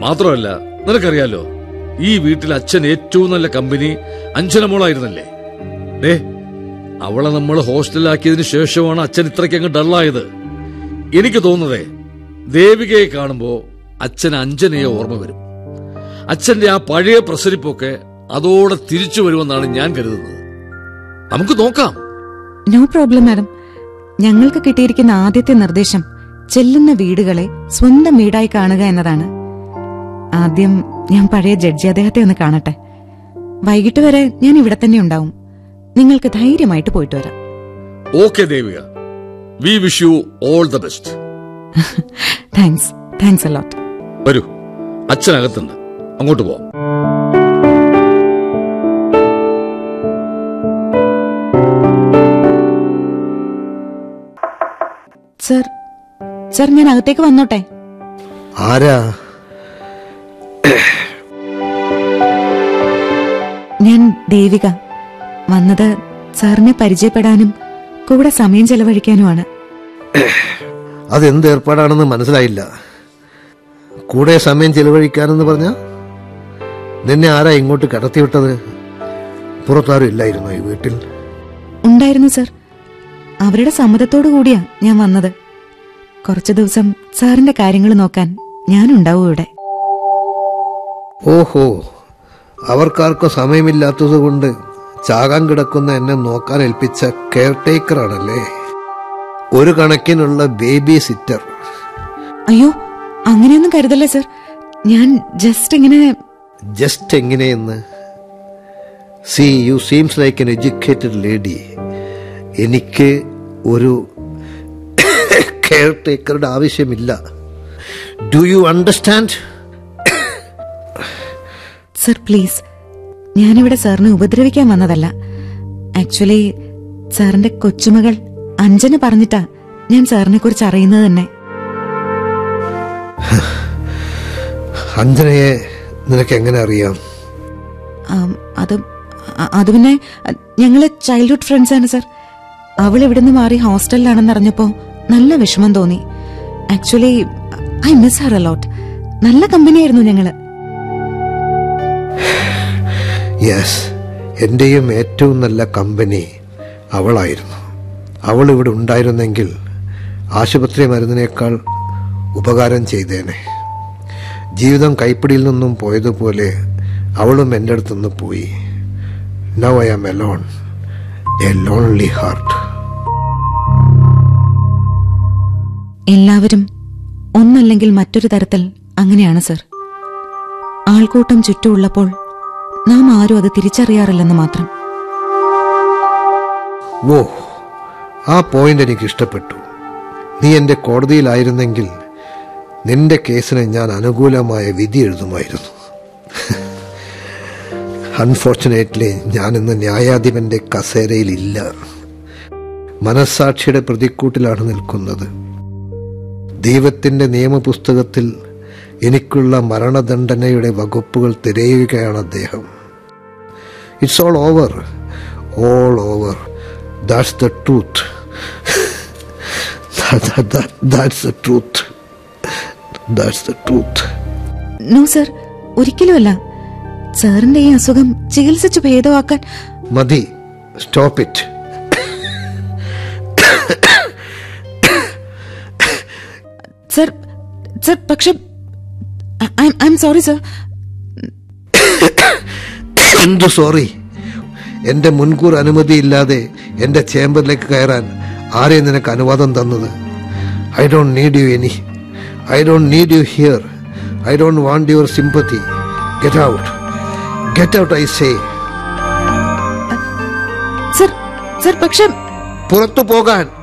മാത്രമല്ല നിനക്കറിയാലോ ഈ വീട്ടിൽ അച്ഛൻ ഏറ്റവും നല്ല കമ്പനി അഞ്ജനമോളായിരുന്നല്ലേ ഏ അവളെ നമ്മൾ ഹോസ്റ്റലിലാക്കിയതിനു ശേഷമാണ് അച്ഛൻ ഇത്രയ്ക്ക് അങ്ങ് ഡള്ളായത് എനിക്ക് തോന്നുന്നതേ ദേവികയെ കാണുമ്പോ അച്ഛൻ അഞ്ജനയെ ഓർമ്മ വരും അച്ഛന്റെ ആ പഴയ പ്രസരിപ്പൊക്കെ അതോടെ തിരിച്ചു വരുമെന്നാണ് ഞാൻ കരുതുന്നത് നമുക്ക് നോക്കാം നോ പ്രോബ്ലം മാഡം ഞങ്ങൾക്ക് കിട്ടിയിരിക്കുന്ന ആദ്യത്തെ നിർദ്ദേശം ചെല്ലുന്ന വീടുകളെ സ്വന്തം വീടായി കാണുക എന്നതാണ് ആദ്യം ഞാൻ പഴയ ജഡ്ജി അദ്ദേഹത്തെ ഒന്ന് കാണട്ടെ വൈകിട്ട് വരെ ഞാൻ ഇവിടെ തന്നെ ഉണ്ടാവും നിങ്ങൾക്ക് ധൈര്യമായിട്ട് പോയിട്ട് വരാം okay Devika we wish you all the best thanks thanks a lot വരൂ അച്ഛനകത്തുണ്ട് അങ്ങോട്ട് പോവാം സർ സർ ഞാൻ അകത്തേക്ക് വന്നോട്ടെ ആരാ ഞാൻ ദേവിക വന്നത് സാറിനെ പരിചയപ്പെടാനും കൂടെ സമയം ചെലവഴിക്കാനുമാണ് അതെന്ത് ഏർപ്പാടാണെന്ന് മനസ്സിലായില്ല കൂടെ സമയം ചെലവഴിക്കാനെന്ന് പറഞ്ഞ നിന്നെ ആരാ ഇങ്ങോട്ട് കടത്തിവിട്ടത് പുറത്താരും ഇല്ലായിരുന്നു ഈ വീട്ടിൽ ഉണ്ടായിരുന്നു സർ അവരുടെ സമ്മതത്തോടു കൂടിയാ ഞാൻ വന്നത് കുറച്ചു ദിവസം സാറിന്റെ കാര്യങ്ങൾ നോക്കാൻ ഞാനുണ്ടാവും ഇവിടെ ഓഹോ അവർക്കാർക്കും സമയമില്ലാത്തത് കൊണ്ട് ചാകാൻ കിടക്കുന്ന എന്നെ നോക്കാൻ ഏൽപ്പിച്ച കെയർ ടേക്കറാണല്ലേ ഒരു കണക്കിനുള്ള ബേബി സിറ്റർ അയ്യോ അങ്ങനെയൊന്നും കരുതല്ലേ സർ ഞാൻ ജസ്റ്റ് ഇങ്ങനെ ജസ്റ്റ് എങ്ങനെയെന്ന് see you seems like an educated lady എനിക്ക് ഒരു കെയർ ടേക്കറുടെ ആവശ്യമില്ല do you understand sir please ഞാനിവിടെ സാറിനെ ഉപദ്രവിക്കാൻ വന്നതല്ല ആക്ച്വലി സാറിന്റെ കൊച്ചുമകൾ അഞ്ജന പറഞ്ഞിട്ടാ ഞാൻ സാറിനെ കുറിച്ച് അറിയുന്നത് തന്നെ അഞ്ജനയെ നിനക്ക് എങ്ങനെ അറിയാം ആം, അത് അ- അത് പിന്നെ അ, ഞങ്ങള് ചൈൽഡ്ഹുഡ് ഫ്രണ്ട്സ് ആണ് സർ അവൾ ഇവിടുന്ന് മാറി ഹോസ്റ്റലിലാണെന്ന് അറിഞ്ഞപ്പോ നല്ല വിഷമം തോന്നി actually I miss her a lot നല്ല കമ്പനിയായിരുന്നു ഞങ്ങള് യെസ് എൻ്റെയും ഏറ്റവും നല്ല കമ്പനി അവളായിരുന്നു അവൾ ഇവിടെ ഉണ്ടായിരുന്നെങ്കിൽ ആശുപത്രി മരുന്നിനേക്കാൾ ഉപകാരം ചെയ്തേനെ ജീവിതം കൈപ്പിടിയിൽ നിന്നും പോയതുപോലെ അവളും എൻ്റെ അടുത്തുനിന്ന് പോയി now I am alone a lonely heart എല്ലാവരും ഒന്നല്ലെങ്കിൽ മറ്റൊരു തരത്തിൽ അങ്ങനെയാണ് സർ ആൾക്കൂട്ടം ചുറ്റുമുള്ളപ്പോൾ നാം ആരും അത് തിരിച്ചറിയാറില്ലെന്ന് മാത്രം ഓ ആ പോയിന്റ് എനിക്ക് ഇഷ്ടപ്പെട്ടു നീ എൻ്റെ കോടതിയിലായിരുന്നെങ്കിൽ നിന്റെ കേസിന് ഞാൻ അനുകൂലമായ വിധി എഴുതുമായിരുന്നു അൺഫോർച്ചുനേറ്റ്ലി ഞാൻ ഇന്ന് ന്യായാധിപന്റെ കസേരയിലില്ല മനസ്സാക്ഷിയുടെ പ്രതിക്കൂട്ടിലാണ് നിൽക്കുന്നത് ദൈവത്തിന്റെ നിയമപുസ്തകത്തിൽ എനിക്കുള്ള മരണദണ്ഡനയുടെ വകുപ്പുകൾ തിരയുകയാണ് അദ്ദേഹം it's all over all over that's the truth that's the truth that's the truth no sir ഒരിക്കലുമല്ല സാറിന്റെ ഈ അസുഖം ചികിത്സിച്ച് ഭേദമാക്കാൻ മതി സ്റ്റോപ്പ് ഇറ്റ് സർ സർ പക്ഷെ ഐ എം സോറി സർ എന്തു സോറി എന്റെ മുൻകൂർ അനുമതിയില്ലാതെ എന്റെ ചേംബറിലേക്ക് കയറാൻ ആരെ നിനക്ക് അനുവാദം തന്നത് I don't need you any I don't need you here I don't want your sympathy get out get out I say sir sir പക്ഷെ പുറത്തു പോകാൻ